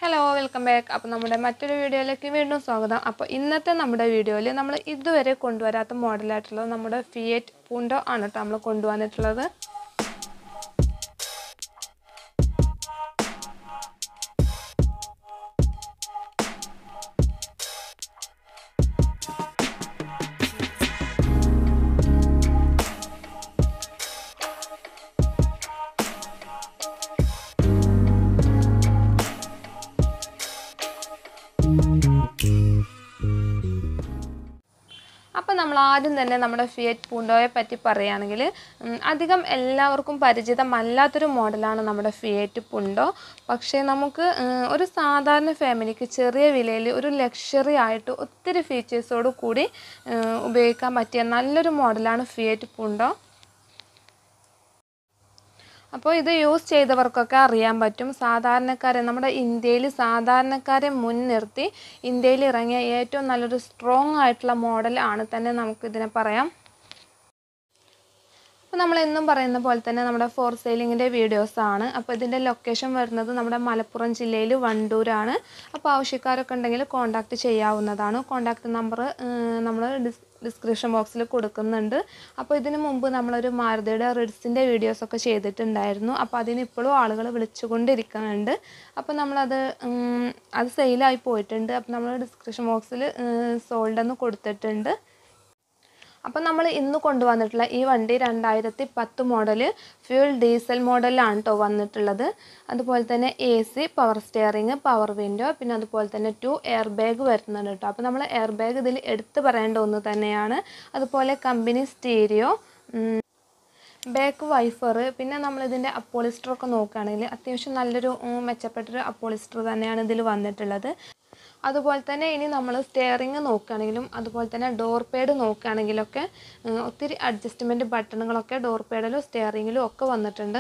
hello welcome back അപ്പോൾ നമ്മുടെ മറ്റൊരു വീഡിയോയിലേക്ക് വീണ്ടും സ്വാഗതം അപ്പോൾ ഇന്നത്തെ നമ്മുടെ വീഡിയോയിൽ നമ്മൾ ഇതുവരെ കൊണ്ടുവരാത്ത മോഡലായിട്ടുള്ളത് നമ്മുടെ ഫിയറ്റ് പൂണ്ടോ ആണ് കേട്ടോ നമ്മൾ കൊണ്ടുവന്നിട്ടുള്ളത് അപ്പോൾ നമ്മൾ ആദ്യം തന്നെ നമ്മുടെ ഫിയറ്റ് പൂണ്ടോയെ പറ്റി പറയുകയാണെങ്കിൽ ഉം, അധികം എല്ലാവർക്കും പരിചിതമല്ലാത്തൊരു മോഡലാണ് നമ്മുടെ ഫിയറ്റ് പൂണ്ടോ പക്ഷേ നമുക്ക് ഉം, ഒരു സാധാരണ ഫാമിലിക്ക് ചെറിയ വിലയിൽ ഒരു ലക്ഷറി ആയിട്ട് ഒത്തിരി ഫീച്ചേഴ്സോട് കൂടി ഉം, ഉപയോഗിക്കാൻ പറ്റിയ നല്ലൊരു മോഡലാണ് ഫിയറ്റ് പൂണ്ടോ അപ്പോൾ ഇത് യൂസ് ചെയ്തവർക്കൊക്കെ അറിയാൻ പറ്റും സാധാരണക്കാരെ നമ്മുടെ ഇന്ത്യയിൽ സാധാരണക്കാരെ മുൻനിർത്തി ഇന്ത്യയിൽ ഇറങ്ങിയ ഏറ്റവും നല്ലൊരു സ്ട്രോങ് ആയിട്ടുള്ള മോഡൽ ആണ് തന്നെ നമുക്കിതിനെ പറയാം അപ്പോൾ നമ്മൾ എന്നും പറയുന്ന പോലെ തന്നെ നമ്മുടെ ഫോർ സെയിലിങ്ങിൻ്റെ വീഡിയോസാണ് അപ്പോൾ ഇതിൻ്റെ ലൊക്കേഷൻ വരുന്നത് നമ്മുടെ മലപ്പുറം ജില്ലയിൽ വണ്ടൂരാണ് അപ്പോൾ ആവശ്യക്കാരൊക്കെ ഉണ്ടെങ്കിൽ കോൺടാക്റ്റ് ചെയ്യാവുന്നതാണ് കോൺടാക്റ്റ് നമ്പർ നമ്മൾ ഡിസ് ഡിസ്ക്രിപ്ഷൻ ബോക്സിൽ കൊടുക്കുന്നുണ്ട് അപ്പോൾ ഇതിന് മുമ്പ് നമ്മളൊരു മാരുതിയുടെ റിഡ്സിൻ്റെ വീഡിയോസൊക്കെ ചെയ്തിട്ടുണ്ടായിരുന്നു അപ്പോൾ അതിന് ഇപ്പോഴും ആളുകൾ വിളിച്ചുകൊണ്ടിരിക്കുന്നുണ്ട് അപ്പോൾ നമ്മളത് ഉം, അത് സെയിലായി പോയിട്ടുണ്ട് അപ്പോൾ നമ്മൾ ഡിസ്ക്രിപ്ഷൻ ബോക്സിൽ സോൾഡ് എന്ന് കൊടുത്തിട്ടുണ്ട് അപ്പോൾ നമ്മൾ ഇന്ന് കൊണ്ടുവന്നിട്ടുള്ള ഈ വണ്ടി രണ്ടായിരത്തി പത്ത് മോഡൽ ഫ്യൂൾ ഡീസൽ മോഡലാണ് കേട്ടോ വന്നിട്ടുള്ളത് അതുപോലെ തന്നെ A C power steering power window പിന്നെ അതുപോലെ തന്നെ ടു എയർ ബാഗ് വരുന്നുണ്ട് കേട്ടോ അപ്പോൾ നമ്മൾ എയർ ബാഗ് ഇതിൽ എടുത്തു പറയേണ്ട ഒന്ന് തന്നെയാണ് അതുപോലെ കമ്പനി സ്റ്റീരിയോ ബാക്ക് വൈഫർ പിന്നെ നമ്മളിതിൻ്റെ അപ്പോളിസ്റ്റർ ഒക്കെ നോക്കുകയാണെങ്കിൽ അത്യാവശ്യം നല്ലൊരു ഉം, മെച്ചപ്പെട്ടൊരു അപ്പോളിസ്റ്റർ തന്നെയാണ് ഇതിൽ വന്നിട്ടുള്ളത് അതുപോലെ തന്നെ ഇനി നമ്മൾ സ്റ്റിയറിങ് നോക്കുകയാണെങ്കിലും അതുപോലെ തന്നെ ഡോർ പേഡ് നോക്കുകയാണെങ്കിലൊക്കെ ഉം, ഒത്തിരി അഡ്ജസ്റ്റ്മെൻറ്റ് ബട്ടണുകളൊക്കെ ഡോർ പേഡിലും സ്റ്റിയറിങ്ങിലും ഒക്കെ വന്നിട്ടുണ്ട്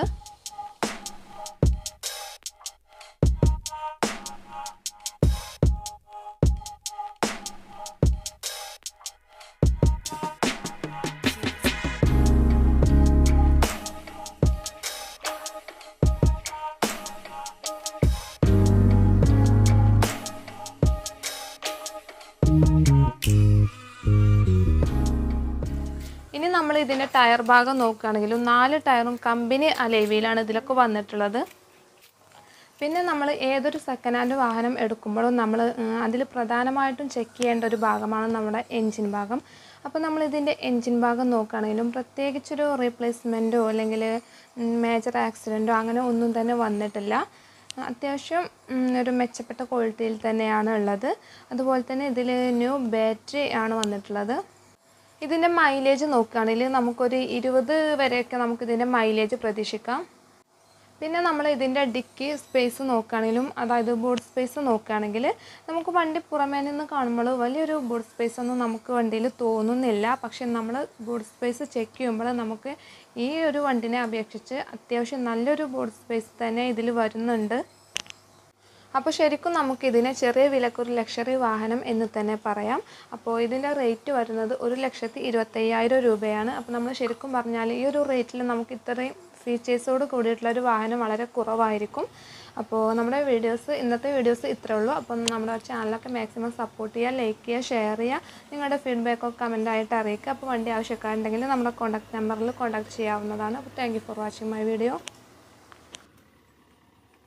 ഇനി നമ്മൾ ഇതിൻ്റെ ടയർ ഭാഗം നോക്കുകയാണെങ്കിലും നാല് ടയറും കമ്പനി അലേവിയിലാണ് ഇതിലൊക്കെ വന്നിട്ടുള്ളത് പിന്നെ നമ്മൾ ഏതൊരു സെക്കൻഡ് ഹാൻഡ് വാഹനം എടുക്കുമ്പോഴും നമ്മൾ അതിൽ പ്രധാനമായിട്ടും ചെക്ക് ചെയ്യേണ്ട ഒരു ഭാഗമാണ് നമ്മുടെ എൻജിൻ ഭാഗം അപ്പോൾ നമ്മൾ ഇതിൻ്റെ എൻജിൻ ഭാഗം നോക്കുകയാണെങ്കിലും പ്രത്യേകിച്ചൊരു റീപ്ലേസ്മെൻറ്റോ അല്ലെങ്കിൽ മേജർ ആക്സിഡൻറ്റോ അങ്ങനെ ഒന്നും തന്നെ വന്നിട്ടില്ല അത്യാവശ്യം ഉം, ഒരു മെച്ചപ്പെട്ട ക്വാളിറ്റിയിൽ തന്നെയാണ് ഉള്ളത് അതുപോലെ തന്നെ ഇതിൽ ന്യൂ ബാറ്ററി ആണ് വന്നിട്ടുള്ളത് ഇതിൻ്റെ മൈലേജ് നോക്കുകയാണെങ്കിൽ നമുക്കൊരു ഇരുപത് വരെയൊക്കെ നമുക്കിതിൻ്റെ മൈലേജ് പ്രതീക്ഷിക്കാം പിന്നെ നമ്മൾ ഇതിൻ്റെ ഡിക്കി സ്പേസ് നോക്കുകയാണെങ്കിലും അതായത് ബോർഡ് സ്പേസ് നോക്കുകയാണെങ്കിൽ നമുക്ക് വണ്ടി പുറമേ നിന്ന് കാണുമ്പോൾ വലിയൊരു ബോർഡ് സ്പേസ് ഒന്നും നമുക്ക് വണ്ടിയിൽ തോന്നുന്നില്ല പക്ഷെ നമ്മൾ ബോർഡ് സ്പേസ് ചെക്ക് ചെയ്യുമ്പോൾ നമുക്ക് ഈ ഒരു വണ്ടിനെ അപേക്ഷിച്ച് അത്യാവശ്യം നല്ലൊരു ബോർഡ് സ്പേസ് തന്നെ ഇതിൽ വരുന്നുണ്ട് അപ്പോൾ ശരിക്കും നമുക്കിതിനെ ചെറിയ വിലക്കൊരു ലക്ഷറി വാഹനം എന്ന് തന്നെ പറയാം അപ്പോൾ ഇതിൻ്റെ റേറ്റ് വരുന്നത് ഒരു ലക്ഷത്തി ഇരുപത്തയ്യായിരം രൂപയാണ് അപ്പോൾ നമ്മൾ ശരിക്കും പറഞ്ഞാൽ ഈ ഒരു റേറ്റിൽ നമുക്ക് ഇത്രയും ഫീച്ചേഴ്സോട് കൂടിയിട്ടുള്ള ഒരു വാഹനം വളരെ കുറവായിരിക്കും അപ്പോൾ നമ്മുടെ വീഡിയോസ് ഇന്നത്തെ വീഡിയോസ് ഇത്രേ ഉള്ളൂ അപ്പം നമ്മുടെ ചാനലൊക്കെ മാക്സിമം സപ്പോർട്ട് ചെയ്യുക ലൈക്ക് ചെയ്യുക ഷെയർ ചെയ്യുക നിങ്ങളുടെ ഫീഡ്ബാക്കൊക്കെ കമൻ്റ് ആയിട്ട് അറിയിക്കുക അപ്പോൾ വണ്ടി ആവശ്യക്കാരുണ്ടെങ്കിൽ നമ്മുടെ കോൺടാക്ട് നമ്പറിൽ കോൺടാക്ട് ചെയ്യാവുന്നതാണ് അപ്പോൾ thank you for watching my video